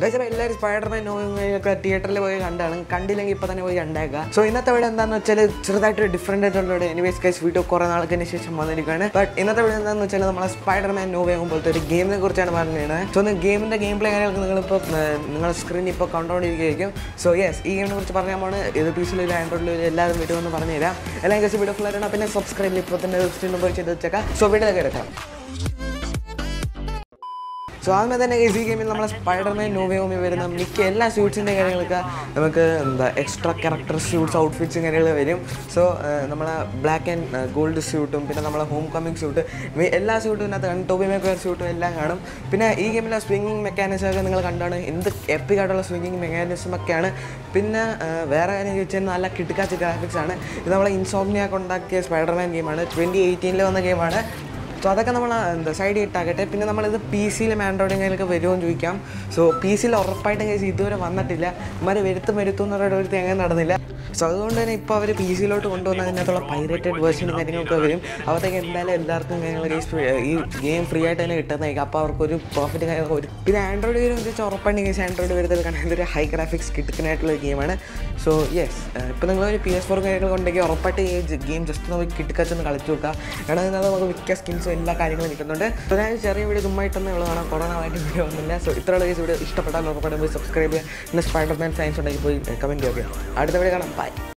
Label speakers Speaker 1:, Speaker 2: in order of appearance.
Speaker 1: guys എല്ലാവരും Spiderman നോവൊക്കെ തിയേറ്ററിൽ പോയി കണ്ടാണ് കണ്ടില്ലെങ്കിൽ ഇപ്പോൾ തന്നെ പോയി കണ്ടേക്കാം സോ ഇന്നത്തെ വീഡിയോ എന്താണെന്ന് വെച്ചാൽ ചെറുതായിട്ട് ഡിഫറെൻ്റ് ആയിട്ടുള്ള എനിവേസ് ഗൈസ് വീഡിയോ കുറേ നാൾക്കിന് ശേഷം വന്നിരിക്കുകയാണ് ബട്ട് ഇന്നത്തെ വീഡിയോ എന്താണെന്ന് വെച്ചാൽ നമ്മളെ സ്പൈഡർമാൻ നോവ പോലത്തെ ഒരു ഗെയിമിനെ കുറിച്ചാണ് പറഞ്ഞത് സോ ഒന്ന് ഗെയിമിൻ്റെ ഗെയിം പ്ലേ കാര്യങ്ങൾക്ക് നിങ്ങളിപ്പോൾ നിങ്ങളുടെ സ്ക്രീനിൽ ഇപ്പോൾ കണ്ടുകൊണ്ടിരിക്കുകയായിരിക്കും സോ യെസ് ഈ ഗെയിമിനെ കുറിച്ച് പറഞ്ഞാൽ ഇത് പി സിയിലും ആൻഡ്രോയിഡിലും എല്ലാവരും വീഡിയോ ഒന്ന് പറഞ്ഞു തരാം എല്ലാം ഗൈസ് വീഡിയോ ഫുൾ ആയിട്ടാണ് പിന്നെ സബ്സ്ക്രൈബ് ഇപ്പോൾ തന്നെ സ്ക്രീൻ നമ്പർ ചെയ്ത് വെച്ചേക്കാം സോ വീഡിയോയിലേക്ക് എടുക്കാം സോ ആദ്യമേ തന്നെ ഈ ഗെയിമിൽ നമ്മളെ സ്പൈഡർമാൻ നോവയോമി വരുന്ന മിക്ക എല്ലാ സ്യൂട്ട്സിൻ്റെ കാര്യങ്ങളൊക്കെ നമുക്ക് എന്താ എക്സ്ട്രാ ക്യാരക്ടർ സ്യൂട്ട്സ് ഔട്ട്ഫിറ്റ്സും കാര്യങ്ങൾ വരും സോ നമ്മളെ ബ്ലാക്ക് ആൻഡ് ഗോൾഡ് സ്യൂട്ടും പിന്നെ നമ്മളെ ഹോം കമ്മിങ് സ്യൂട്ട് എല്ലാ സ്യൂട്ടും ഇതിനകത്ത് കാണും ടോബി മേക്കർ സ്യൂട്ടും എല്ലാം കാണും പിന്നെ ഈ ഗെയിമിലെ സ്വിങ്ങിങ് മെക്കാനിസം ഒക്കെ നിങ്ങൾ കണ്ടാണ് എന്ത് എപ്പിക് ആയിട്ടുള്ള സ്വിങ്ങിങ് മെക്കാനിസം ഒക്കെയാണ് പിന്നെ ആ, വേറെ കാര്യം ചോദിച്ചാൽ നല്ല കിട്ടുക്കാച്ച ഗ്രാഫിക്സ് ആണ് ഇത് നമ്മളെ ഇൻസോമിനിയാക്ക് ഉണ്ടാക്കിയ സ്പൈഡർമാൻ ഗെയിമാണ് ട്വൻറ്റി എയ്റ്റീനിൽ വന്ന ഗെയിമാണ് സോ അതൊക്കെ നമ്മൾ എന്താ സൈഡ് ഇട്ടാകട്ടെ പിന്നെ നമ്മളിത് പി സിയിലും ആൻഡ്രോയിഡും കയ്യിലൊക്കെ വരുമോ എന്ന് ചോദിക്കാം സോ പി സിയിൽ ഉറപ്പായിട്ടും കേസ് ഇതുവരെ വന്നിട്ടില്ല ഇമാര് വരുത്തും വരുത്തും എന്ന് പറയുന്ന ഒരു തേങ്ങ നടന്നില്ല സോ അതുകൊണ്ട് തന്നെ ഇപ്പോൾ അവർ പി സിയിലോട്ട് കൊണ്ടുവന്ന അതിനകത്തുള്ള പൈറേറ്റഡ് വേർഷനും കാര്യങ്ങളൊക്കെ വരും അപ്പോഴത്തേക്ക് എന്തായാലും എല്ലാവർക്കും കാര്യങ്ങൾ ഈ ഗെയിം ഫ്രീ ആയിട്ട് തന്നെ കിട്ടുന്നതായിരിക്കും അപ്പോൾ അവർക്കൊരു പ്രോഫിറ്റ് കാര്യങ്ങളൊക്കെ വരും പിന്നെ ആൻഡ്രോയിഡ് ഗെയിം വെച്ചാൽ ഉറപ്പായിട്ടും കേസ് ആൻഡ്രോയിഡ് വരുന്നത് കാരണം ഇതൊരു ഹൈ ഗ്രാഫിക്സ് കിട്ടുന്നതായിട്ടുള്ള ഗെയിമാണ് സോ യെസ് ഇപ്പോൾ നിങ്ങളൊരു പി എസ് ഫോർ കാര്യങ്ങൾ ഉണ്ടെങ്കിൽ ഉറപ്പായിട്ട് ഈ ഗെയിം ജസ്റ്റ് നമുക്ക് കിട്ടിക്കച്ചൊന്ന് കളിച്ചു നോക്കുക കാരണം ഇതിനകത്ത് നമുക്ക് മിക്ക സ്കിൻസും എല്ലാ കാര്യങ്ങളും കിട്ടുന്നുണ്ട് സോ ഞാൻ ചെറിയ വീഡിയോ ചുമ്മായിട്ടൊന്നും നിങ്ങൾ കാണാം കുറേ നാളായിട്ട് വീഡിയോ ഒന്നുമില്ല സോ ഇത്രയുള്ള കേസ് വീഡിയോ ഇഷ്ടപ്പെട്ടാൽ ഉറപ്പായിട്ടും പോയി സബ്സ്ക്രൈബ് ചെയ്യുക പിന്നെ സ്പൈഡർമാൻ സയൻസ് ഉണ്ടെങ്കിൽ പോയി കമൻറ്റ് ചെയ്യുക അടുത്ത വീഡിയോ കാണാം ബൈ